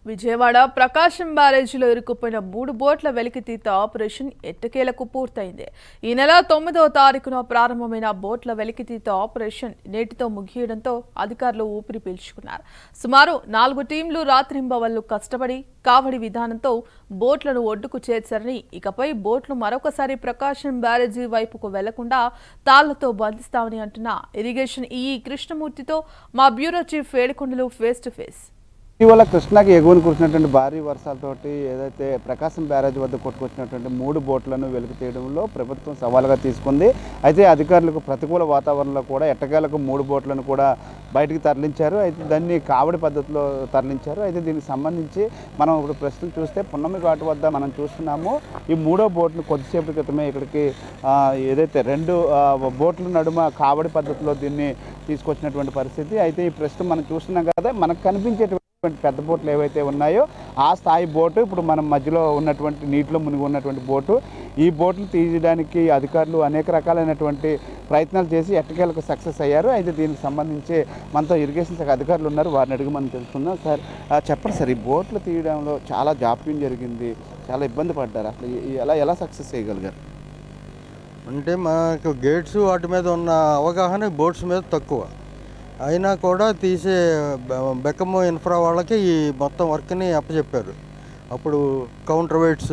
విజయవాడ ప్రకాశం బ్యారేజీలో ఇరుక్కుపోయిన మూడు బోట్ల వెలికితీత ఆపరేషన్ ఎట్టకేలకు పూర్తయింది ఈ నెల తొమ్మిదవ తారీఖున ప్రారంభమైన బోట్ల వెలికితీత ఆపరేషన్ నేటితో ముగియడంతో అధికారులు ఊపిరి పీల్చుకున్నారు సుమారు నాలుగు టీంలు రాత్రింబవళ్లు కష్టపడి కావడి విధానంతో బోట్లను ఒడ్డుకు చేర్చారని ఇకపై బోట్లు మరొకసారి ప్రకాశం బ్యారేజీ వైపుకు వెళ్లకుండా తాళ్లతో బంధిస్తామని అంటున్న ఇరిగేషన్ ఈఈ కృష్ణమూర్తితో మా bureau chief Vedukondalu face to face ఇటీవల కృష్ణాకి ఎగువన కురిసినటువంటి భారీ వర్షాలతోటి ఏదైతే ప్రకాశం బ్యారేజ్ వద్ద కొట్టుకొచ్చినటువంటి మూడు బోట్లను వెలుగు తీయడంలో ప్రభుత్వం సవాలుగా తీసుకుంది అయితే అధికారులకు ప్రతికూల వాతావరణంలో కూడా ఎట్టకేలకు మూడు బోట్లను కూడా బయటికి తరలించారు అయితే దాన్ని కావడి పద్ధతిలో తరలించారు అయితే దీనికి సంబంధించి మనం ఇప్పుడు ప్రస్తుతం చూస్తే పున్నమి ఘాటు వద్ద మనం చూస్తున్నాము ఈ మూడో బోట్ను కొద్దిసేపటి క్రితమే ఇక్కడికి ఆ, ఏదైతే రెండు ఆ, బోట్ల నడుమ కావడి పద్ధతిలో దీన్ని తీసుకొచ్చినటువంటి పరిస్థితి అయితే ఈ ప్రస్తుతం మనం చూస్తున్నాం కదా మనకు కనిపించేటువంటి పెద్ద బోట్లు ఏవైతే ఉన్నాయో ఆ స్థాయి బోటు ఇప్పుడు మనం మధ్యలో ఉన్నటువంటి నీటిలో మునిగి ఉన్నటువంటి బోటు ఈ బోట్లు తీయడానికి అధికారులు అనేక రకాలైనటువంటి ప్రయత్నాలు చేసి ఎట్టకేలకు సక్సెస్ అయ్యారు అయితే దీనికి సంబంధించి మనతో ఇరిగేషన్ శాఖ అధికారులు ఉన్నారు వారిని అడిగి మనం తెలుసుకుందాం సార్ ఆ, చెప్పండి సార్ ఈ బోట్లు తీయడంలో చాలా జాప్యం జరిగింది చాలా ఇబ్బంది పడ్డారు అసలు ఈ- ఎలా ఎలా సక్సెస్ చేయగలిగారు అంటే మనకు గేట్స్ వాటి మీద ఉన్న అవగాహన బోట్స్ మీద తక్కువ అయినా కూడా తీసే బె- బెక్కము ఇన్ఫ్రా వాళ్ళకి ఈ మొత్తం వర్క్ని అప్పచెప్పారు అప్పుడు కౌంటర్ వెయిట్స్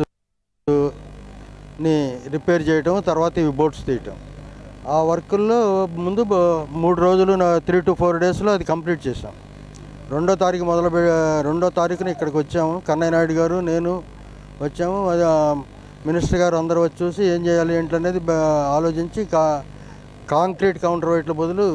ని రిపేర్ చేయటం తర్వాత ఇవి బోట్స్ తీయటం ఆ వర్కుల్లో ముందు బ- మూడు రోజులు త్రీ టు ఫోర్ డేస్లో అది కంప్లీట్ చేసాం రెండో తారీఖు మొదలు పె- రెండో తారీఖున ఇక్కడికి వచ్చాము కన్నయ్య నాయుడు గారు నేను వచ్చాము అది, ఆ, మినిస్టర్ గారు అందరూ వచ్చి చూసి ఏం చేయాలి ఏంటనేది బ- ఆలోచించి కా కాంక్రీట్ కౌంటర్ వెయిట్ల బదులు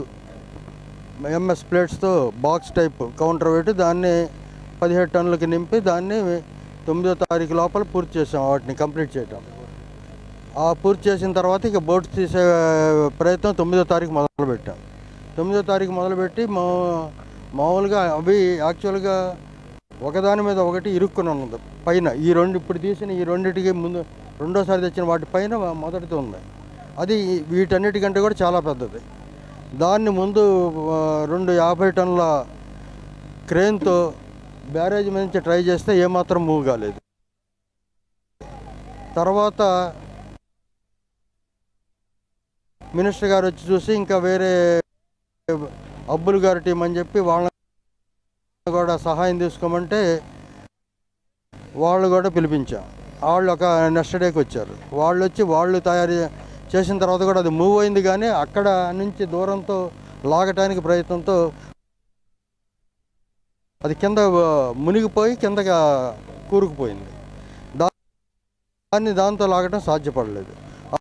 ఎంఎస్ ప్లేట్స్తో బాక్స్ టైప్ కౌంటర్ వెయిట్ దాన్ని పదిహేడు టన్నులకి నింపి దాన్ని తొమ్మిదో తారీఖు లోపల పూర్తి చేసాం వాటిని కంప్లీట్ చేయటం ఆ పూర్తి చేసిన తర్వాత ఇక బోట్ తీసే ప్రయత్నం తొమ్మిదో తారీఖు మొదలుపెట్టాం తొమ్మిదో తారీఖు మొదలుపెట్టి మా మామూలుగా అవి యాక్చువల్గా ఒకదాని మీద ఒకటి ఇరుక్కుని ఉన్నది పైన ఈ రెండు ఇప్పుడు తీసిన ఈ రెండింటికి ముందు రెండోసారి తెచ్చిన వాటి పైన మొదటిది ఉంది అది వీటన్నిటికంటే కూడా చాలా పెద్దది దాన్ని ముందు ఆ, రెండు యాభై టన్నుల క్రేన్తో బ్యారేజ్ మీద నుంచి ట్రై చేస్తే ఏమాత్రం మూవ్ కాలేదు తర్వాత మినిస్టర్ గారు వచ్చి చూసి ఇంకా వేరే అబ్బులు గారి టీం అని చెప్పి వాళ్ళని కూడా సహాయం తీసుకోమంటే వాళ్ళు కూడా పిలిపించాం వాళ్ళు ఒక నెక్స్ట్ డేకి వచ్చారు వాళ్ళు వచ్చి వాళ్ళు తయారు చే- చేసిన తర్వాత కూడా అది మూవ్ అయింది కానీ అక్కడ నుంచి దూరంతో లాగటానికి ప్రయత్నంతో అది కింద ఆ, మునిగిపోయి కిందగా కూరుకుపోయింది దా- దాన్ని దాంతో లాగటం సాధ్యపడలేదు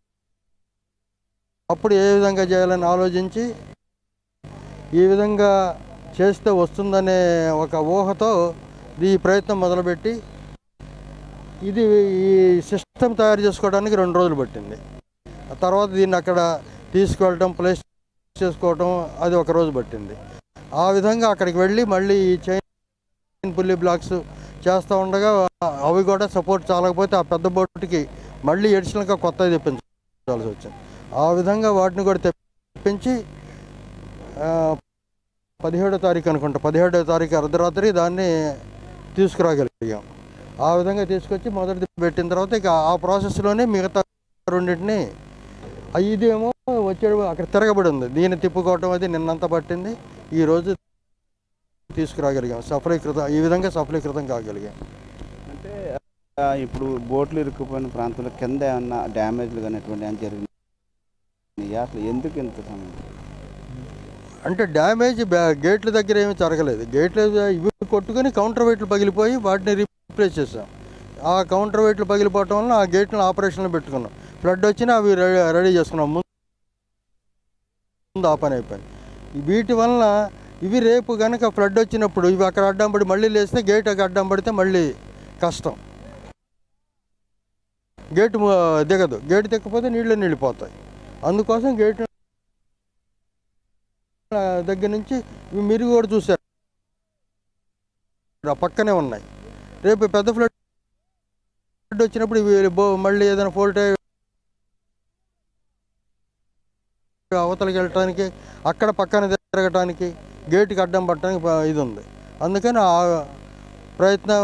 అప్పుడు ఏ విధంగా చేయాలని ఆలోచించి ఈ విధంగా చేస్తే వస్తుందనే ఒక ఊహతో ఈ ప్రయత్నం మొదలుపెట్టి ఇది ఈ సిస్టమ్ తయారు చేసుకోవడానికి రెండు రోజులు పట్టింది ఆ తర్వాత దీన్ని అక్కడ తీసుకువెళ్ళటం ప్లేస్ చేసుకోవటం అది ఒక రోజు పట్టింది ఆ విధంగా అక్కడికి వెళ్ళి మళ్ళీ ఈ చైన్ పుల్లి బ్లాక్స్ చేస్తూ ఉండగా అవి కూడా సపోర్ట్ చాలకపోతే ఆ పెద్ద బోటుకి మళ్ళీ ఎడిషనల్గా కొత్తది తెప్పించాల్సి వచ్చింది ఆ విధంగా వాటిని కూడా తెప్పించి ఆ, పదిహేడో తారీఖు అనుకుంటా పదిహేడో తారీఖు అర్ధరాత్రి దాన్ని తీసుకురాగలిగాం ఆ విధంగా తీసుకొచ్చి మొదటిది పెట్టిన తర్వాత ఇక ఆ ప్రాసెస్లోనే మిగతా రెండింటిని ఆ ఇదేమో వచ్చేడు అక్కడ తిరగబడి ఉంది దీన్ని తిప్పుకోవటం అది నిన్నంతా పట్టింది ఈ రోజు తీసుకురాగలిగాం సఫలీకృతం ఈ విధంగా సఫలీకృతం కాగలిగాం అంటే ఆ, ఇప్పుడు బోట్లు ఇరుక్కుపోయిన ప్రాంతంలో కింద ఏమన్నా డ్యామేజ్లు కానీ అటువంటి ఏమైనా జరిగినాయి అసలు ఎందుకు ఇంత సమయం అంటే డ్యామేజ్ బ్యా- గేట్ల దగ్గర ఏమీ జరగలేదు గేట్లు ఇవి కొట్టుకొని కౌంటర్ వెయిట్లు పగిలిపోయి వాటిని రీప్లేస్ చేసాం ఆ కౌంటర్ వెయిట్లు పగిలిపోవటం వల్ల ఆ గేట్లను ఆపరేషన్లో పెట్టుకున్నాం ఫ్లడ్ వచ్చినా అవి రెడీ రెడీ చేసుకున్నాం ముందు ఆ పని అయిపోయింది వీటి వలన ఇవి రేపు కనుక ఫ్లడ్ వచ్చినప్పుడు ఇవి అక్కడ అడ్డం పడి మళ్ళీ లేస్తే గేట్ అక్కడ అడ్డం పడితే మళ్ళీ కష్టం గేట్ ము- దిగదు గేట్ దిగకపోతే నీళ్ళు నిండిపోతాయి అందుకోసం గేట్ ఆ, దగ్గర నుంచి ఇవి మీరు కూడా చూశారు ఆ పక్కనే ఉన్నాయి రేపు పెద్ద ఫ్లడ్ వచ్చినప్పుడు ఇవి బో- మళ్ళీ ఏదైనా ఫోల్ట్ అవతలకి వెళ్ళటానికి అక్కడ పక్కన తిరగటానికి గేటుకి అడ్డం పట్టడానికి ప- ఇది ఉంది అందుకని ఆ ప్రయత్నం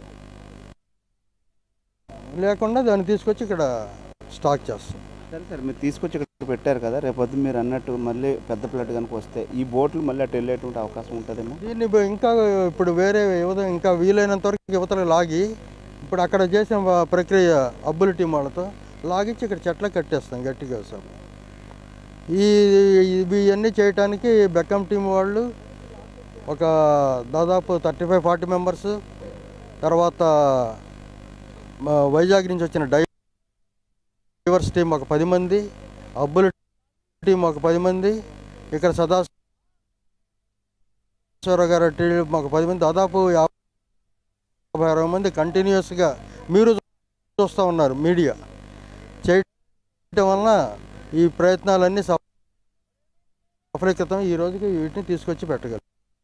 లేకుండా దాన్ని తీసుకొచ్చి ఇక్కడ స్టాక్ చేస్తాం సరే సార్ మీరు తీసుకొచ్చి ఇక్కడ పెట్టారు కదా రేపొద్దు మీరు అన్నట్టు మళ్ళీ పెద్ద ప్లేట్ కనుక వస్తే ఈ బోట్లు మళ్ళీ అటు వెళ్ళేటువంటి అవకాశం ఉంటుందేమో దీన్ని ఇప్పుడు ఇంకా ఇప్పుడు వేరే యువత ఇంకా వీలైనంత వరకు యువతలు లాగి ఇప్పుడు అక్కడ చేసిన వా- ప్రక్రియ అబ్బుల టీం వాళ్ళతో లాగించి ఇక్కడ చెట్లకు కట్టేస్తాం గట్టిగా సార్ ఈ ఇవి ఇవన్నీ చేయటానికి బెక్కం టీం వాళ్ళు ఒక దాదాపు థర్టీ ఫైవ్ ఫార్టీ మెంబర్స్ తర్వాత మా వైజాగ్ నుంచి వచ్చిన డైవర్స్ టీం ఒక పది మంది అబ్బుల టీం ఒక పది మంది ఇక్కడ సదా ఈశ్వరరావు గారు టీం ఒక పది మంది దాదాపు యాభై అరవై మంది కంటిన్యూస్గా మీరు చూస్తూ ఉన్నారు మీడియా చేయటం వలన ఈ ప్రయత్నాలన్నీ సఫలీకృతం ఈ రోజుకి వీటిని తీసుకొచ్చి పెట్టగలం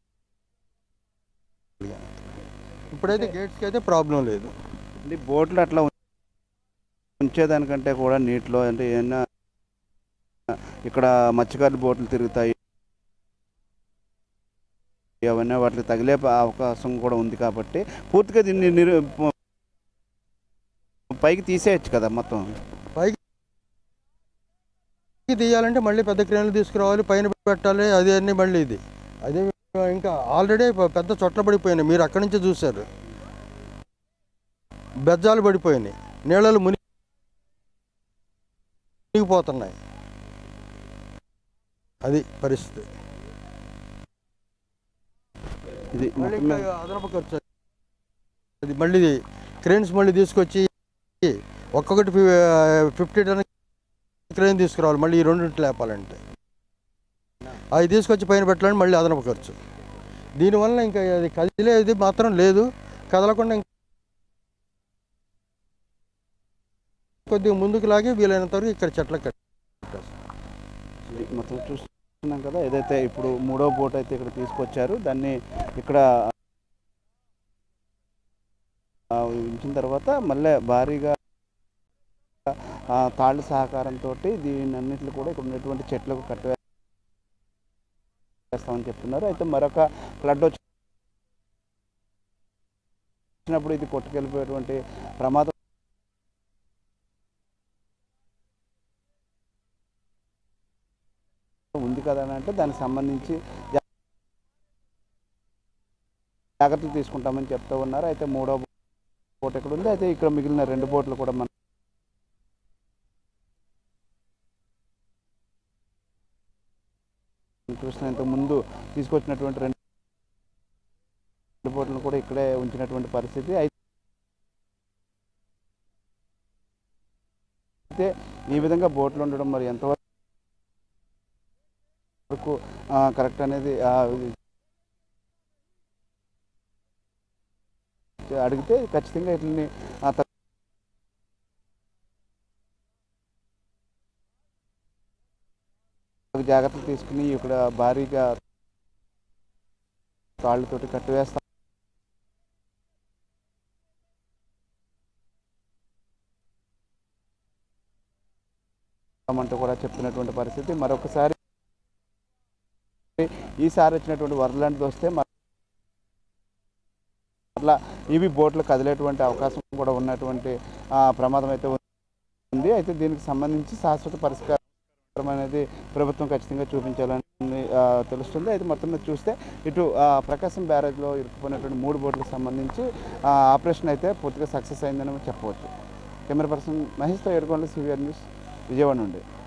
ఇప్పుడైతే గేట్స్కి అయితే ప్రాబ్లం లేదు అంటే ఈ బోట్లు అట్లా ఉంచేదానికంటే కూడా నీటిలో అంటే ఏమైనా ఇక్కడ మత్స్యకారుల బోట్లు తిరుగుతాయి అవన్నీ వాటికి తగిలే ప- అవకాశం కూడా ఉంది కాబట్టి పూర్తిగా దీన్ని నిరు పైకి తీసేయచ్చు కదా మొత్తం పైకి తీయాలంటే మళ్ళీ పెద్ద క్రేన్లు తీసుకురావాలి పైన పెట్టాలి అది అన్నీ మళ్ళీ ఇది అదే ఇంకా ఆల్రెడీ పెద్ద చొట్ల పడిపోయినాయి మీరు అక్కడి నుంచి చూశారు బెజ్జాలు పడిపోయినాయి నీళ్ళలు మునిగిపోతున్నాయి అది పరిస్థితి ఇది మళ్ళీ మొత్తం మీద ఇంకా అదనపు ఖర్చు అది మళ్ళీ క్రేన్స్ మళ్ళీ తీసుకొచ్చి ఒక్కొక్కటి ఫిఫ్టీ టన్ క్రేన్ తీసుకురావాలి మళ్ళీ ఈ రెండింటి లేపాలంటే అవి తీసుకొచ్చి పైన పెట్టాలని మళ్ళీ అదనపు ఖర్చు దీనివల్ల ఇంకా అది కదిలేది మాత్రం లేదు కదలకుండా ఇంక కొద్దిగా ముందుకు లాగి వీలైనంత వరకు ఇక్కడ చెట్లకు కట్టేస్తాం ఇది మొత్తం చూస్తున్నాం కదా ఏదైతే ఇప్పుడు మూడో బోట్ అయితే ఇక్కడ తీసుకొచ్చారు దాన్ని ఇక్కడ ఆ, ఉంచిన తర్వాత మళ్ళీ భారీగా ఆ, తాళ్ళ సహకారంతో దీని అన్నింటిని కూడా ఇక్కడ ఉన్నటువంటి చెట్లకు కట్టివేస్తామని చెప్తున్నారు అయితే మరొక ఫ్లడ్ వచ్చినప్పుడు ఇది కొట్టుకెళ్ళిపోయేటువంటి ప్రమాదం ఉంది కదా అని అంటే దానికి సంబంధించి జా- జాగ్రత్తలు తీసుకుంటామని చెప్తూ ఉన్నారు అయితే మూడో బోట్ ఎక్కడ ఉంది అయితే ఇక్కడ మిగిలిన రెండు బోట్లు కూడా మనం చూసిన ఇంతకు ముందు తీసుకొచ్చినటువంటి రెండు రెండు బోట్లను కూడా ఇక్కడే ఉంచినటువంటి పరిస్థితి అయితే ఈ విధంగా బోట్లు ఉండడం మరి ఎంతవరకు వరకు కరెక్ట్ అనేది ఆ, అడిగితే ఖచ్చితంగా వీటిని ఆ, త- జాగ్రత్తలు తీసుకుని ఇక్కడ భారీగా తాళ్ళతోటి కట్టివేస్తాం అంటూ కూడా చెప్తున్నటువంటి పరిస్థితి మరొకసారి ఈసారి వచ్చినటువంటి వరదలాంటిది వస్తే అట్లా ఇవి బోట్లు కదిలేటువంటి అవకాశం కూడా ఉన్నటువంటి ఆ, ప్రమాదం అయితే ఉంది అయితే దీనికి సంబంధించి శాశ్వత పరిష్కారం అనేది ప్రభుత్వం ఖచ్చితంగా చూపించాలని ఆ, తెలుస్తుంది అయితే మొత్తం మీద చూస్తే ఇటు ఆ, ప్రకాశం బ్యారేజ్లో ఇరుక్కుపోయినటువంటి మూడు బోట్లకు సంబంధించి ఆ, ఆపరేషన్ అయితే పూర్తిగా సక్సెస్ అయిందని చెప్పవచ్చు కెమెరా పర్సన్ మహేష్తో ఏడుకోండి సివిఆర్ న్యూస్ విజయవాడ నుండి